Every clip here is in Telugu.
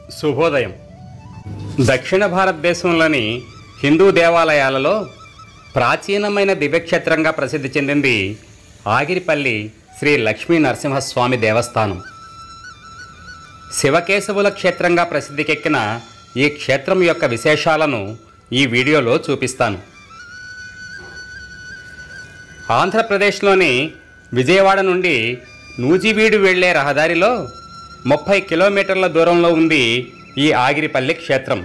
శుభోదయం దక్షిణ భారతదేశంలోని హిందూ దేవాలయాలలో ప్రాచీనమైన దివ్యక్షేత్రంగా ప్రసిద్ధి చెందింది ఆగిరిపల్లి శ్రీ లక్ష్మీ నరసింహస్వామి దేవస్థానం శివకేశవుల క్షేత్రంగా ప్రసిద్ధికెక్కిన ఈ క్షేత్రం యొక్క విశేషాలను ఈ వీడియోలో చూపిస్తాను ఆంధ్రప్రదేశ్లోని విజయవాడ నుండి నూజివీడు వెళ్లే రహదారిలో ముప్పై కిలోమీటర్ల దూరంలో ఉంది ఈ ఆగిరిపల్లి క్షేత్రం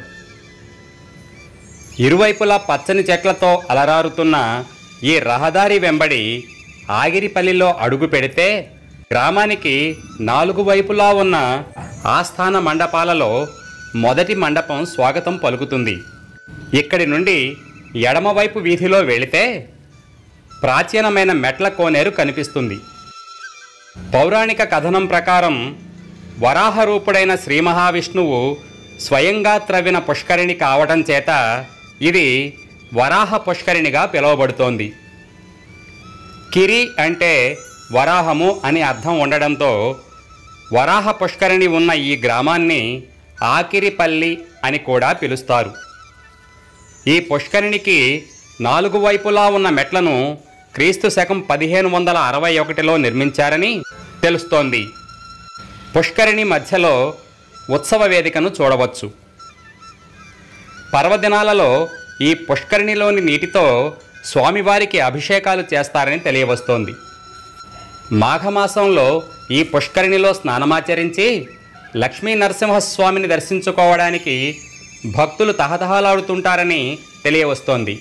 ఇరువైపులా పచ్చని చెట్లతో అలరారుతున్న ఈ రహదారి వెంబడి ఆగిరిపల్లిలో అడుగు పెడితే గ్రామానికి నాలుగు వైపులా ఉన్న ఆస్థాన మండపాలలో మొదటి మండపం స్వాగతం పలుకుతుంది ఇక్కడి నుండి ఎడమవైపు వీధిలో వెళితే ప్రాచీనమైన మెట్ల కోనేరు కనిపిస్తుంది పౌరాణిక కథనం ప్రకారం వరాహరూపుడైన శ్రీ మహావిష్ణువు స్వయంగా త్రవ్విన పుష్కరిణి కావటం చేత ఇది వరాహ పుష్కరిణిగా పిలువబడుతోంది కిరి అంటే వరాహము అని అర్థం ఉండడంతో వరాహ పుష్కరిణి ఉన్న ఈ గ్రామాన్ని ఆకిరిపల్లి అని కూడా పిలుస్తారు ఈ పుష్కరిణికి నాలుగు వైపులా ఉన్న మెట్లను క్రీస్తు శకం పదిహేను వందల అరవై ఒకటిలో నిర్మించారని తెలుస్తోంది పుష్కరిణి మధ్యలో ఉత్సవ వేదికను చూడవచ్చు పర్వదినాలలో ఈ పుష్కరిణిలోని నీటితో స్వామివారికి అభిషేకాలు చేస్తారని తెలియవస్తోంది మాఘమాసంలో ఈ పుష్కరిణిలో స్నానమాచరించి లక్ష్మీ నరసింహస్వామిని దర్శించుకోవడానికి భక్తులు తహతహలాడుతుంటారని తెలియవస్తోంది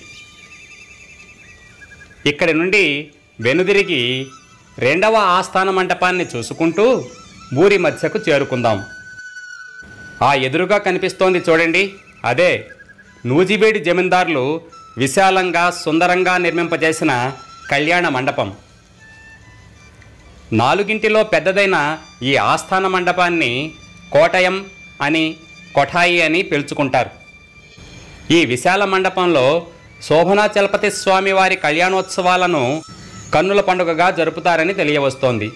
ఇక్కడి నుండి వెనుదిరిగి రెండవ ఆస్థాన మంటపాన్ని చూసుకుంటూ ఊరి మధ్యకు చేరుకుందాం ఆ ఎదురుగా కనిపిస్తోంది చూడండి అదే నూజివేడి జమీందారులు విశాలంగా సుందరంగా నిర్మింపజేసిన కళ్యాణ మండపం నాలుగింటిలో పెద్దదైన ఈ ఆస్థాన మండపాన్ని కోటయం అని కొఠాయి అని పిలుచుకుంటారు ఈ విశాల మండపంలో శోభనాచలపతి స్వామి వారి కళ్యాణోత్సవాలను కన్నుల పండుగగా జరుపుతారని తెలియవస్తోంది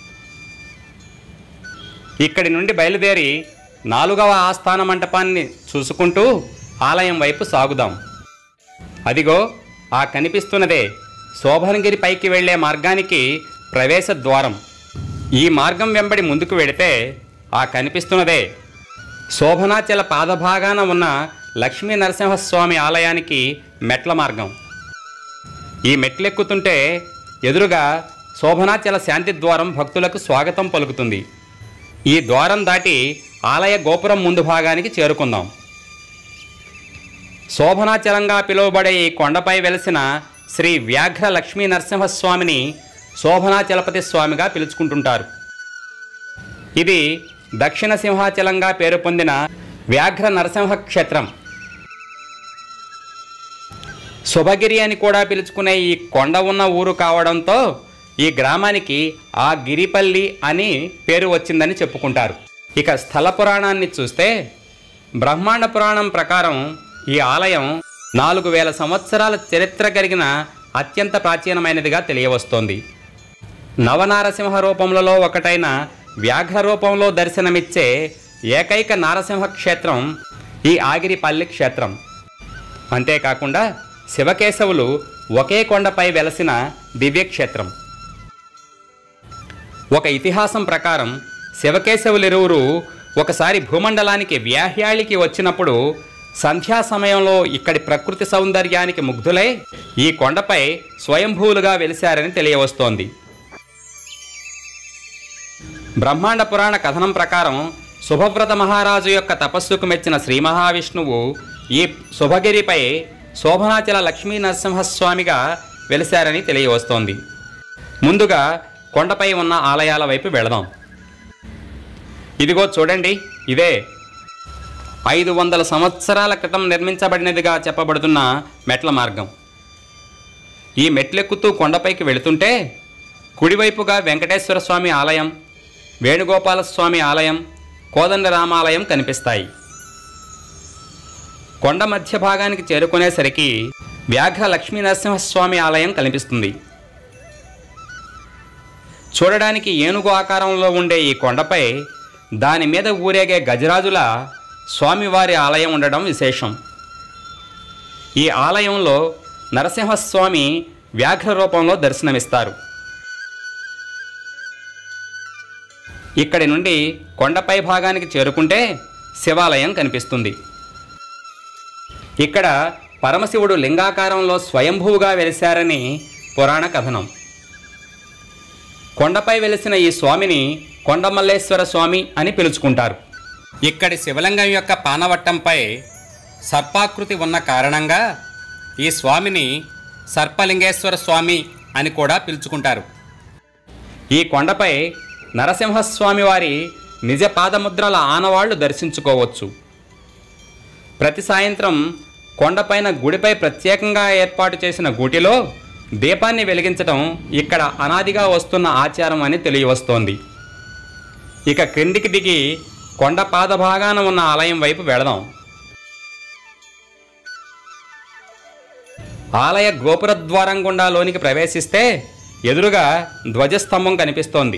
ఇక్కడి నుండి బయలుదేరి నాలుగవ ఆస్థాన మంటపాన్ని చూసుకుంటూ ఆలయం వైపు సాగుదాం అదిగో ఆ కనిపిస్తున్నదే శోభనగిరి పైకి వెళ్ళే మార్గానికి ప్రవేశ ద్వారం ఈ మార్గం వెంబడి ముందుకు వెడితే ఆ కనిపిస్తున్నదే శోభనాచల పాదభాగాన ఉన్న లక్ష్మీ నరసింహస్వామి ఆలయానికి మెట్ల మార్గం ఈ మెట్లెక్కుతుంటే ఎదురుగా శోభనాచల శాంతి ద్వారం భక్తులకు స్వాగతం పలుకుతుంది ఈ ద్వారం దాటి ఆలయ గోపురం ముందు భాగానికి చేరుకుందాం శోభనాచలంగా పిలువబడే ఈ కొండపై వెలసిన శ్రీ వ్యాఘ్ర లక్ష్మీ నరసింహస్వామిని శోభనాచలపతి స్వామిగా పిలుచుకుంటుంటారు ఇది దక్షిణ సింహాచలంగా పేరు పొందిన వ్యాఘ్ర నరసింహ క్షేత్రం శుభగిరి అని కూడా పిలుచుకునే ఈ కొండ ఉన్న ఊరు కావడంతో ఈ గ్రామానికి ఆ గిరిపల్లి అని పేరు వచ్చిందని చెప్పుకుంటారు ఇక స్థల పురాణాన్ని చూస్తే బ్రహ్మాండ పురాణం ప్రకారం ఈ ఆలయం నాలుగు వేల సంవత్సరాల చరిత్ర కలిగిన అత్యంత ప్రాచీనమైనదిగా తెలియవస్తోంది నవనారసింహ రూపములలో ఒకటైన వ్యాఘ్ర రూపంలో దర్శనమిచ్చే ఏకైక నారసింహ క్షేత్రం ఈ ఆగిరిపల్లి క్షేత్రం అంతేకాకుండా శివకేశవులు ఒకే కొండపై వెలసిన దివ్యక్షేత్రం ఒక ఇతిహాసం ప్రకారం శివకేశవులిరువురు ఒకసారి భూమండలానికి వ్యాహ్యాళికి వచ్చినప్పుడు సంధ్యా సమయంలో ఇక్కడి ప్రకృతి సౌందర్యానికి ముగ్ధులై ఈ కొండపై స్వయంభూలుగా వెలిశారని తెలియవస్తోంది బ్రహ్మాండ పురాణ కథనం ప్రకారం శుభవ్రత మహారాజు యొక్క తపస్సుకు మెచ్చిన శ్రీ మహావిష్ణువు ఈ శుభగిరిపై శోభనాచల లక్ష్మీ నరసింహస్వామిగా వెలిశారని తెలియవస్తోంది ముందుగా కొండపై ఉన్న ఆలయాల వైపు వెళదాం ఇదిగో చూడండి ఇదే ఐదు వందల సంవత్సరాల క్రితం నిర్మించబడినదిగా చెప్పబడుతున్న మెట్ల మార్గం ఈ మెట్లెక్కుతూ కొండపైకి వెళుతుంటే కుడివైపుగా వెంకటేశ్వర స్వామి ఆలయం వేణుగోపాల స్వామి ఆలయం కోదండరామాలయం కనిపిస్తాయి కొండ మధ్య భాగానికి చేరుకునేసరికి వ్యాఘ్ర లక్ష్మీ నరసింహస్వామి ఆలయం కనిపిస్తుంది చూడడానికి ఏనుగు ఆకారంలో ఉండే ఈ కొండపై దాని మీద ఊరేగే గజరాజుల స్వామివారి ఆలయం ఉండడం విశేషం ఈ ఆలయంలో నరసింహస్వామి వ్యాఘ్ర రూపంలో దర్శనమిస్తారు ఇక్కడి నుండి కొండపై భాగానికి చేరుకుంటే శివాలయం కనిపిస్తుంది ఇక్కడ పరమశివుడు లింగాకారంలో స్వయంభూగా వెలిశారని పురాణ కథనం కొండపై వెలిసిన ఈ స్వామిని కొండమల్లేశ్వర స్వామి అని పిలుచుకుంటారు ఇక్కడి శివలింగం యొక్క పానవట్టంపై సర్పాకృతి ఉన్న కారణంగా ఈ స్వామిని సర్పలింగేశ్వర స్వామి అని కూడా పిలుచుకుంటారు ఈ కొండపై నరసింహస్వామి వారి నిజ పాదముద్రల ఆనవాళ్లు దర్శించుకోవచ్చు ప్రతి సాయంత్రం కొండపైన గుడిపై ప్రత్యేకంగా ఏర్పాటు చేసిన గూటిలో దీపాన్ని వెలిగించడం ఇక్కడ అనాదిగా వస్తున్న ఆచారం అని తెలియవస్తోంది ఇక క్రిందికి దిగి కొండ పాదభాగాన ఉన్న ఆలయం వైపు వెళదాం ఆలయ గోపుర ద్వారం గుండా లోనికి ప్రవేశిస్తే ఎదురుగా ధ్వజస్తంభం కనిపిస్తోంది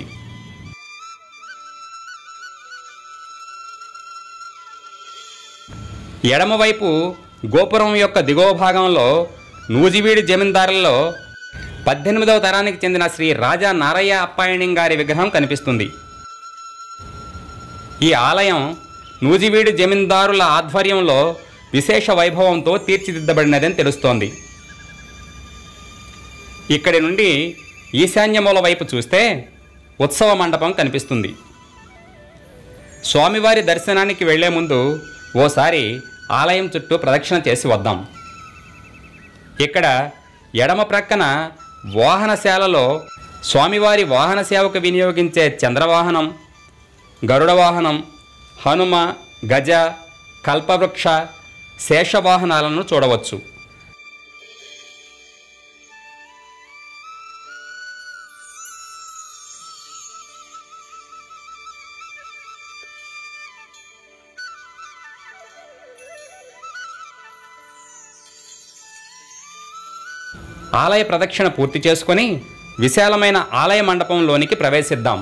ఎడమవైపు గోపురం యొక్క దిగువ భాగంలో నూజివీడి జమీందారుల్లో పద్దెనిమిదవ తరానికి చెందిన శ్రీ రాజా నారయ్య అప్పాయణిం గారి విగ్రహం కనిపిస్తుంది ఈ ఆలయం నూజివీడి జమీందారుల ఆధ్వర్యంలో విశేష వైభవంతో తీర్చిదిద్దబడినదని తెలుస్తోంది ఇక్కడి నుండి ఈశాన్యమూల వైపు చూస్తే ఉత్సవ మండపం కనిపిస్తుంది స్వామివారి దర్శనానికి వెళ్లే ముందు ఓసారి ఆలయం చుట్టూ ప్రదక్షిణ చేసి వద్దాం ఇక్కడ ఎడమ ప్రక్కన వాహనశాలలో స్వామివారి వాహన సేవకు వినియోగించే చంద్రవాహనం గరుడ వాహనం హనుమ గజ కల్పవృక్ష శేషవాహనాలను చూడవచ్చు ఆలయ ప్రదక్షిణ పూర్తి చేసుకొని విశాలమైన ఆలయ మండపంలోనికి ప్రవేశిద్దాం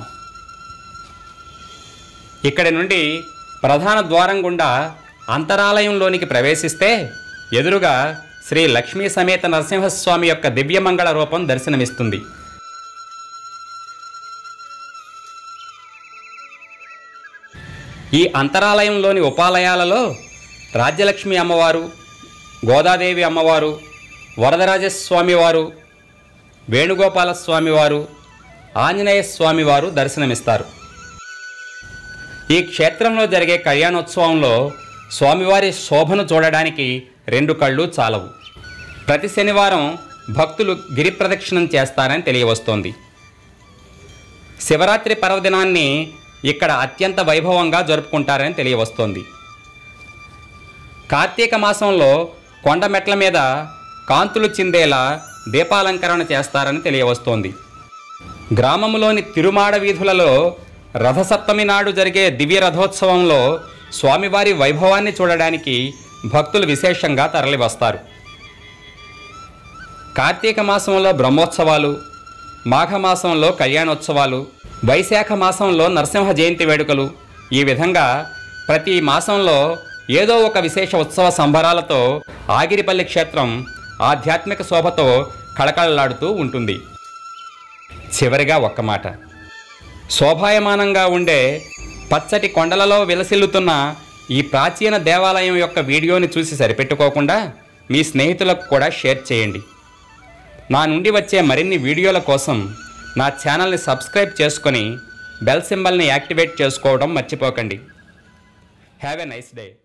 ఇక్కడి నుండి ప్రధాన ద్వారం గుండా అంతరాలయంలోనికి ప్రవేశిస్తే ఎదురుగా శ్రీ లక్ష్మీ సమేత నరసింహస్వామి యొక్క దివ్యమంగళ రూపం దర్శనమిస్తుంది ఈ అంతరాలయంలోని ఉపాలయాలలో రాజ్యలక్ష్మి అమ్మవారు గోదాదేవి అమ్మవారు వరదరాజస్వామి వారు వేణుగోపాల స్వామివారు ఆంజనేయ స్వామివారు దర్శనమిస్తారు ఈ క్షేత్రంలో జరిగే కళ్యాణోత్సవంలో స్వామివారి శోభను చూడడానికి రెండు కళ్ళు చాలవు ప్రతి శనివారం భక్తులు గిరి ప్రదక్షిణం చేస్తారని తెలియవస్తోంది శివరాత్రి పర్వదినాన్ని ఇక్కడ అత్యంత వైభవంగా జరుపుకుంటారని తెలియవస్తోంది కార్తీక మాసంలో కొండ మెట్ల మీద కాంతులు చిందేలా దీపాలంకరణ చేస్తారని తెలియవస్తోంది గ్రామంలోని తిరుమాడ వీధులలో రథసప్తమి నాడు జరిగే దివ్య రథోత్సవంలో స్వామివారి వైభవాన్ని చూడడానికి భక్తులు విశేషంగా తరలివస్తారు కార్తీక మాసంలో బ్రహ్మోత్సవాలు మాఘమాసంలో కళ్యాణోత్సవాలు వైశాఖ మాసంలో నరసింహ జయంతి వేడుకలు ఈ విధంగా ప్రతి మాసంలో ఏదో ఒక విశేష ఉత్సవ సంబరాలతో ఆగిరిపల్లి క్షేత్రం ఆధ్యాత్మిక శోభతో కళకళలాడుతూ ఉంటుంది చివరిగా ఒక్క మాట శోభాయమానంగా ఉండే పచ్చటి కొండలలో విలసిల్లుతున్న ఈ ప్రాచీన దేవాలయం యొక్క వీడియోని చూసి సరిపెట్టుకోకుండా మీ స్నేహితులకు కూడా షేర్ చేయండి నా నుండి వచ్చే మరిన్ని వీడియోల కోసం నా ఛానల్ని సబ్స్క్రైబ్ చేసుకొని బెల్ సింబల్ని యాక్టివేట్ చేసుకోవడం మర్చిపోకండి హ్యావ్ ఎ నైస్ డే